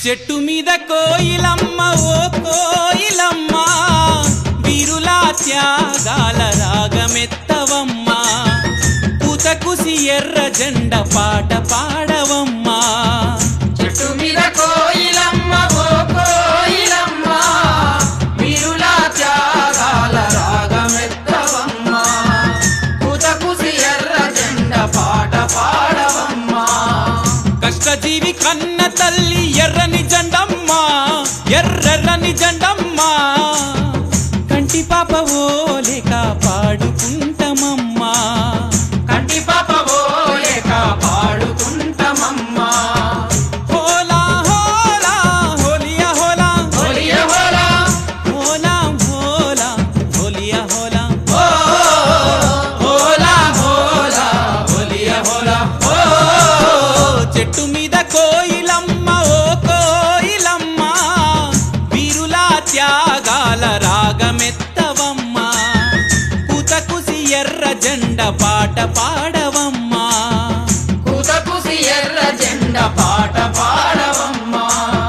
చెట్టు మీద కోయిలమ్మ ఓ కోయిలమ్మ వీరులా త్యాగాల రాగమెత్తవమ్మా పూతకుసి ఎర్ర జెండ పాట పాడవమ్మా చెట్టు మీద కోయిలమ్మ ఓ కోయిలమ్మ వీరుల త్యాగాల రాగమెత్తవమ్మ కుతకుసి ఎర్ర జెండ పాట పాడవమ్మా కష్టజీవి కన్న తల్లి ఎర్రని జెండమ్మ ఎర్రెర్రని జెండమ్మ కంటి పాప ఓలేక పాడుకుంటమమ్మా కంటి పాప ఓలే కాపాడుకుంటమమ్మా హోలా హోలా హోలియా హోలా ఒలియ హోలా హోలా హోలా హోలియా హోలా ఓ హోలా హోలా ఒలియ హోలా ఓ చెట్టు మీద కోయిలమ్మ ఓ కోయిలమ్మ వీరులా త్యాగాల రాగమెత్తవమ్మ పూతకుసి ఎర్ర జెండ పాట పాడవమ్మా కుతకుసి ఎర్ర జెండ పాట పాడవమ్మా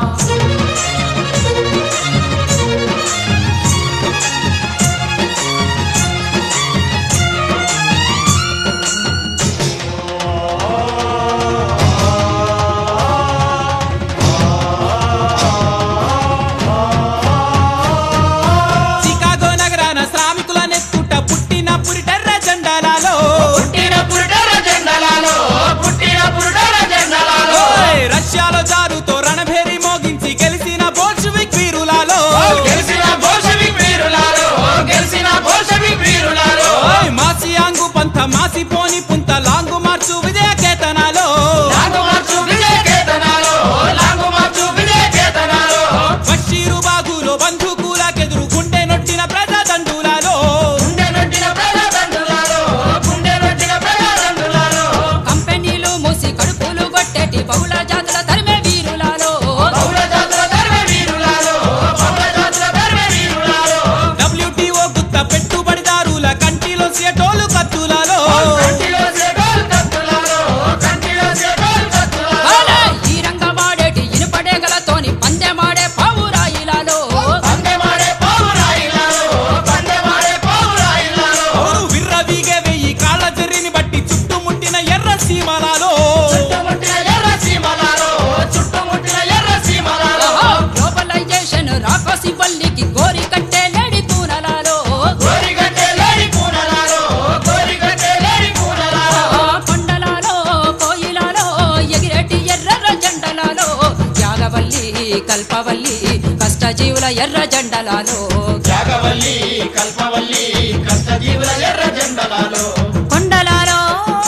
చికాగో నగరాన శ్రామికుల నెత్తుట పుట్టిన పురిటెర్ర జెండాలలో పుట్టిన పురుడర జెండలలో పుట్టిన పురుడర జెండలలో ఓయ్ రష్యాలో జారుతో రణభేరి మోగించి గెలిచిన బోల్షివిక్ వీరులలో గెలిసిన బోల్షవిక్ వీరులారో గెలిసిన బోల్షవిక్ వీరులారో ఓయ్ మాసియాంగు పంత మాసిపోని పుంత లాంగు మార్చు విజయ కేతనాలో లాంగు మార్చు విజయ కేతనాలో లాంగు మార్చు విజయ కేతనాలో బషీరు బాగులో బంధుకులకెదురు గుండె నొట్టిన ప్రజాదండులలో గుండె నొట్టిన ప్రజాతండ్రులారో గుండె నొట్టిన ప్రజాతండ్రులారో కంపెనీలు మూసి కడుపులు కొట్టేటి బహుళ జాతుల తరిమే వీరులాలో బహుళ జాతుల ధర్మ వీరులారో బహుళ జాతుల ధర్మ వీరులారో డబ్ల్యూటీఓ గుత్త పెట్టుబడిదారుల కంటిలో సేటోలు కత్తులలో కంటిలో సేగోల్ కత్తులారో కంటిలో సేగోల్ కత్తులారో అలా ఈ రంగ వాడేటి ఇనుపడేగలతోని పందెమాడే పావురాయిలాలో పందెమాడే పావురాయిలారో పందెమాడే పావురాయిలారో అవును విర్రవీగే వెయ్యి కాళ్ళ జర్రిని బట్టి చుట్టుముట్టిన ఎర్ర సీమలలో చుట్టుముట్టిన ఎర్ర సీమలారో చుట్టుముట్టిన ఎర్ర సీమలారో గ్లోబలైజేషన్ రాకోసి వల్లికి కోరి కట్టే లేడి కూనలాలో గోరిగట్టె లేడి కూనలారో గోరిగట్టె లేడి కూనలారో కొండలాలో కోయిలాలో ఎగిరేటి ఎర్ర జెండలాలో యాగవల్లి కల్పవల్లి కష్టజీవుల ఎర్ర జెండలాలో త్యాగవల్లి కల్పవల్లి కష్టజీవుల ఎర్ర జెండలాలో కొండలాలో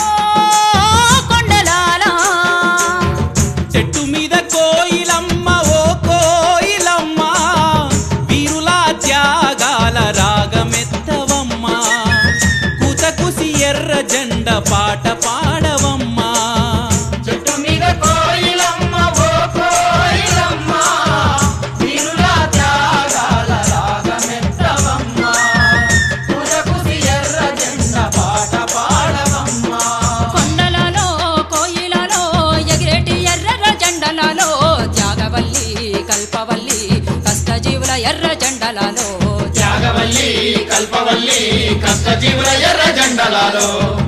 కొండలాలో చెట్టు మీద కోయిలమ్మ ఓ కోయిలమ్మ వీరులా త్యాగాల రాగమెత్తవమ్మా కూతకుసి ఎర్ర జెండ పాట పాడవమ్మా చెట్టు మీద కోయిలమ్మ ఓ కోయిలమ్మ వీరుల త్యాగాల రాగమెత్తవమ్మ పూజకుసి ఎర్ర జెండ పాట పాడవమ్మ కొండలలో కోయిలలో ఎగిరేటి ఎర్ర జెండలలో త్యాగవల్లి కల్పవల్లి కష్టజీవుల ఎర్ర జెండలలో త్యాగవల్లి కల్పవల్లి కష్టజీవుల ఎర్ర జెండలాలో